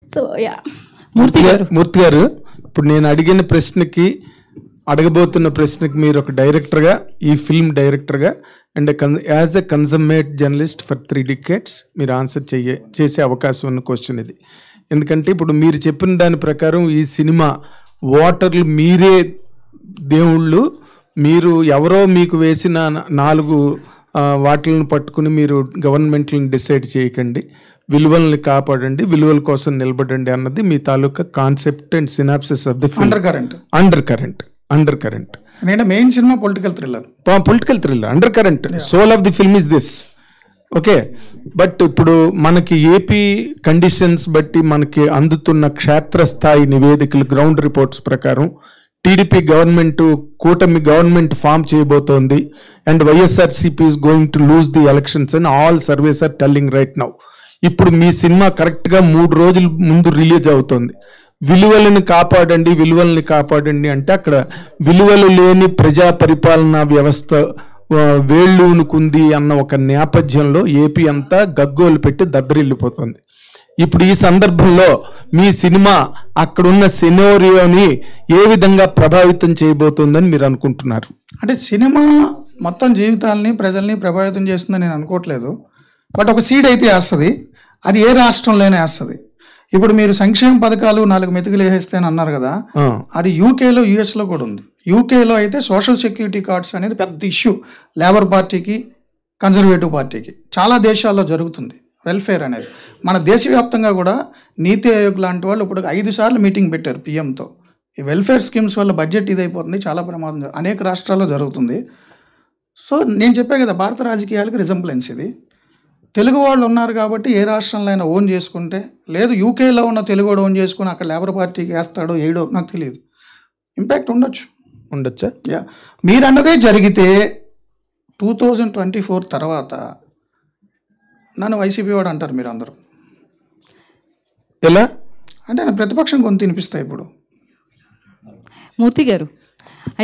so yeah మూర్తి గారు మూర్తి గారు ఇప్పుడు నేను అడిగిన ప్రశ్నకి అడగబోతున్న ప్రశ్నకి మీరు ఒక డైరెక్టర్గా ఈ ఫిల్మ్ డైరెక్టర్గా and as a consummate journalist for three decades మీరు ఆన్సర్ చెయ్యే చేసే అవకాశం ఉన్న క్వశ్చన్ ఇది ఎందుకంటే ఇప్పుడు మీరు చెప్పిన దాని ప్రకారం ఈ సినిమా ఓటర్లు మీరే దేవుళ్ళు మీరు ఎవరో మీకు వేసిన నా- నాలుగు ఆ, వాటిలను పట్టుకుని మీరు గవర్నమెంట్లను డిసైడ్ చేయకండి విలువల్ని కాపాడండి విలువల కోసం నిలబడండి అన్నది మీ తాలూకా concept and synopsis of the undercurrent undercurrent undercurrent ఎందుకంటే main cinema political thriller political thriller undercurrent soul of the film is this okay but ఇప్పుడు మనకి ఏపీ కండిషన్స్ బట్టి మనకి అందుతున్న క్షేత్రస్థాయి నివేదికలు గ్రౌండ్ రిపోర్ట్స్ ప్రకారం TDP government కూటమి గవర్నమెంట్ ఫామ్ చేయబోతోంది and YSRCP is going to lose the elections and all surveys are telling right now ఇప్పుడు మీ సినిమా కరెక్ట్గా మూడు రోజుల ముందు రిలీజ్ అవుతుంది విలువలను కాపాడండి విలువల్ని కాపాడండి అంటే అక్కడ విలువలు లేని ప్రజా పరిపాలనా వ్యవస్థ ఆ, వేళ్ళూనుకుంది అన్న ఒక నేపథ్యంలో ఏపీ అంతా గగ్గోలు పెట్టి దద్దరిల్లిపోతుంది ఇప్పుడు ఈ సందర్భంలో మీ సినిమా అక్కడున్న సినోరియోని ఏ విధంగా ప్రభావితం చేయబోతోందని మీరు అనుకుంటున్నారు అంటే సినిమా మొత్తం జీవితాలని ప్రజల్ని ప్రభావితం చేస్తుందని నేను అనుకోవట్లేదు బట్ ఒక సీడ్ అయితే వేస్తుంది అది ఏ రాష్ట్రంలోనే వేస్తుంది ఇప్పుడు మీరు సంక్షేమ పథకాలు నాలుగు మెతుకులు వేసేస్తే అని అన్నారు కదా ఆ, అది యూకేలో యూఎస్లో కూడా ఉంది యూకేలో అయితే సోషల్ సెక్యూరిటీ కార్డ్స్ అనేది పెద్ద ఇష్యూ లేబర్ పార్టీకి కన్జర్వేటివ్ పార్టీకి చాలా దేశాల్లో జరుగుతుంది వెల్ఫేర్ అనేది మన దేశవ్యాప్తంగా కూడా నీతి ఆయోగ్ లాంటి వాళ్ళు ఇప్పుడు ఐదు సార్లు మీటింగ్ పెట్టారు పిఎంతో ఈ వెల్ఫేర్ స్కీమ్స్ వల్ల బడ్జెట్ ఇదైపోతుంది చాలా ప్రమాదం జరు- అనేక రాష్ట్రాల్లో జరుగుతుంది సో నేను చెప్పే కదా భారత రాజకీయాలకు రిజంబ్లెన్స్ ఇది తెలుగు వాళ్ళు ఉన్నారు కాబట్టి ఏ రాష్ట్రంలో అయినా ఓన్ చేసుకుంటే లేదు యూకేలో ఉన్న తెలుగు వాడు ఓన్ చేసుకుని అక్కడ లేబర్ పార్టీకి వేస్తాడో ఏడో నాకు తెలియదు ఇంపాక్ట్ ఉండొచ్చు ఉండొచ్చా యా మీరన్నదే జరిగితే టూ థౌజండ్ ట్వంటీ ఫోర్ తర్వాత నన్ను వైసీపీ వాడు అంటారు మీరు అందరూ ఎలా అంటే నేను ప్రతిపక్షం కొంత తినిపిస్తాయి ఇప్పుడు మూర్తి గారు